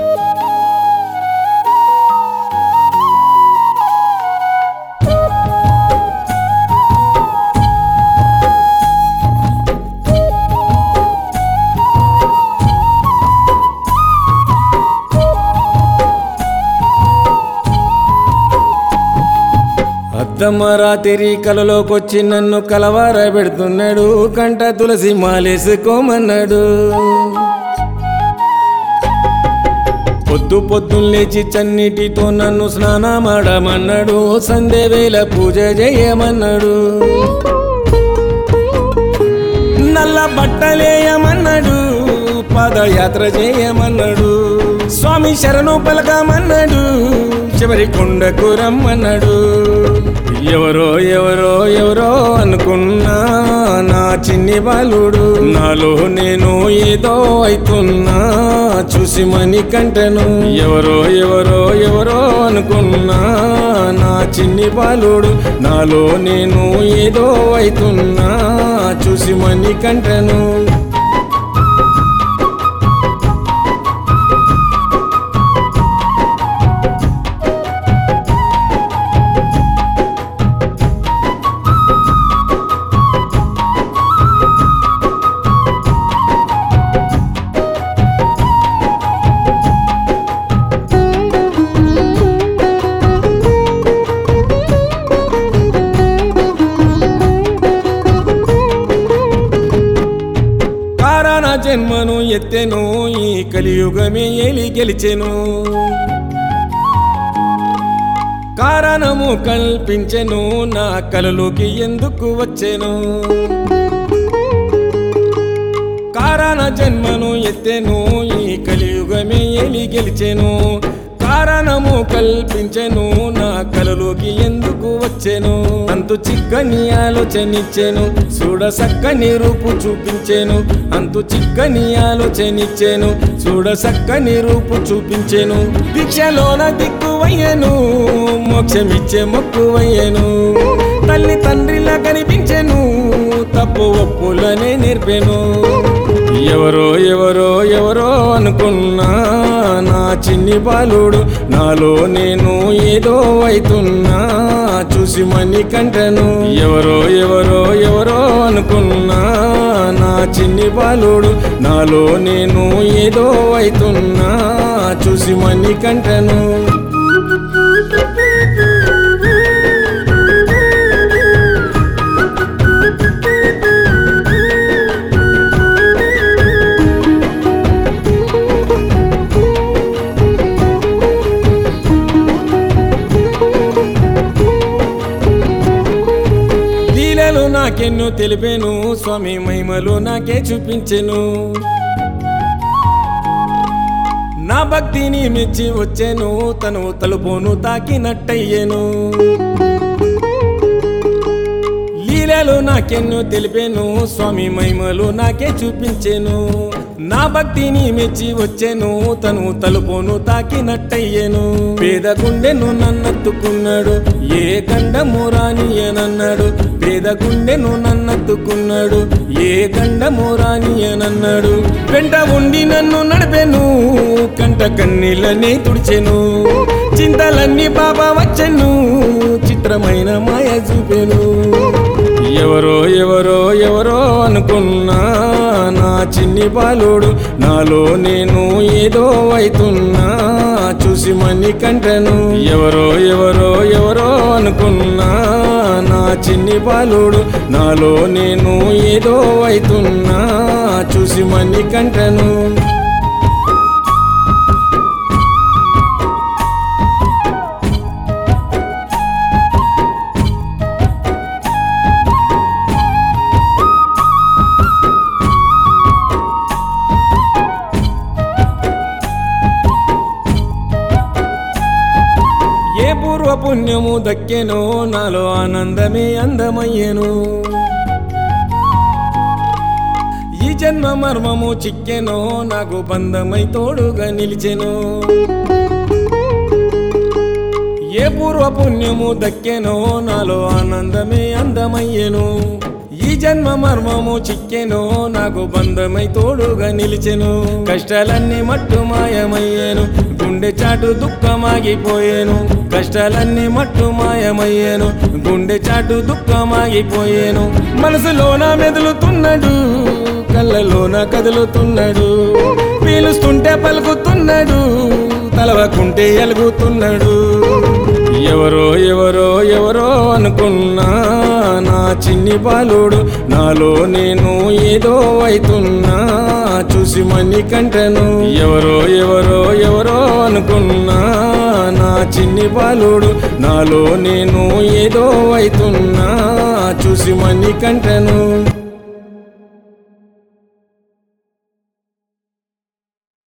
అద్దమ్మ రాత్రి కలలోకొచ్చి నన్ను కలవార పెడుతున్నాడు కంట తులసి మాలేసుకోమన్నాడు పొద్దు పొద్దున్న లేచి చన్నిటితో నన్ను స్నానమాడమన్నాడు సంధ్య వేళ పూజ చేయమన్నాడు నల్ల బట్టలేయమన్నాడు పాదయాత్ర చేయమన్నాడు స్వామి శరణు పలకమన్నాడు చివరి కొండకు రమ్మన్నాడు ఎవరో ఎవరో ఎవరో అనుకున్నా నా చిన్ని బాలుడు నాలో నేను ఏదో అవుతున్నా చూసి మని కంటను ఎవరో ఎవరో ఎవరో అనుకున్నా నా చిన్ని బాలుడు నాలో నేను ఏదో అవుతున్నా చూసి మని కంటను కారణ జన్మను ఎత్తెను ఈ కలియుగమే ఏలి గెలిచెను కారణము కల్పించెను నా కలలోకి ఎందుకు వచ్చెను కారణ జన్మను ఎత్తెను ఈ కలియుగమే ఏలి గెలిచెను కారణము కల్పించెను నా కలలోకి ఎందుకు వచ్చెను అంతు చిక్కని ఆలోచనిచ్చెను చూడ సక్కని రూపు చూపించెను అంతు చిక్కని ఆలోచనిచ్చెను చూడ సక్కని రూపు చూపించెను దీక్షలోన దిక్కువయ్యను మోక్షమిచ్చే మొక్కువయ్యను తల్లి తండ్రిలా కనిపించెను తప్పు ఒప్పులనే నేర్పెను ఎవరో ఎవరో ఎవరో అనుకున్నా నా చిన్ని బాలుడు నాలో నేను ఏదో అవుతున్నా చూసి మని కంటను ఎవరో ఎవరో ఎవరో అనుకున్నా నా చిన్ని బాలుడు నాలో నేను ఏదో అవుతున్నా చూసి మని కంటను లీలలు నాకెన్నో తెలిపాను స్వామి మహిమలు నాకే చూపించెను నా భక్తిని మెచ్చి వచ్చాను తను తలుపును తాకినట్టయ్యేను లీలలు నాకెన్నో తెలిపాను స్వామి మహిమలు నాకే చూపించెను నా భక్తిని మెచ్చి వచ్చాను తను తలుపును తాకినట్టయ్యేను పేద గుండెను నన్నెత్తుకున్నాడు ఏ గండము రానియనన్నాడు పేద గుండెను నన్నెత్తుకున్నాడు ఏ గండము రానియనన్నాడు వెంట ఉండి నన్ను నడిపెను కంట కన్నీళ్ళని తుడిచెను చింతలన్నీ బాబా వచ్చెను చిత్రమైన మాయ చూపెను ఎవరో ఎవరో ఎవరో అనుకున్నా నా చిన్ని బాలుడు నాలో నేను ఏదో అవుతున్నా చూసి మని కంటను ఎవరో ఎవరో ఎవరో అనుకున్నా నా చిన్ని బాలుడు నాలో నేను ఏదో అవుతున్నా చూసి మని కంటను ఏ పూర్వ పుణ్యము దక్కెనో నాలో ఆనందమే అందమయ్యెను ఈ జన్మ మర్మము చిక్కెనో నాకు బంధమై తోడుగా నిలిచెను ఏ పూర్వ పుణ్యము దక్కెనో నాలో ఆనందమే అందమయ్యెను ఈ జన్మ మర్మము చిక్కెనో నాకు బంధమై తోడుగా నిలిచెను కష్టాలన్నీ మట్టు మాయమయ్యేను గుండె చాటు దుఃఖమాగిపోయేను కష్టాలన్నీ మట్టు మాయమయ్యేను గుండె చాటు దుఃఖమాగిపోయేను మనసులోన మెదులుతున్నాడు కళ్ళలోన కదులుతున్నాడు పీలుస్తుంటే పలుకుతున్నాడు తలవకుంటే ఎలుగుతున్నాడు ఎవరో ఎవరో ఎవరో అనుకున్నా నా చిన్ని బాలుడు నాలో నేను ఏదో అవుతున్నా చూసి మని కంటను ఎవరో ఎవరో ఎవరో అనుకున్నా నా చిన్ని బాలుడు నాలో నేను ఏదో అవుతున్నా చూసి మని కంటను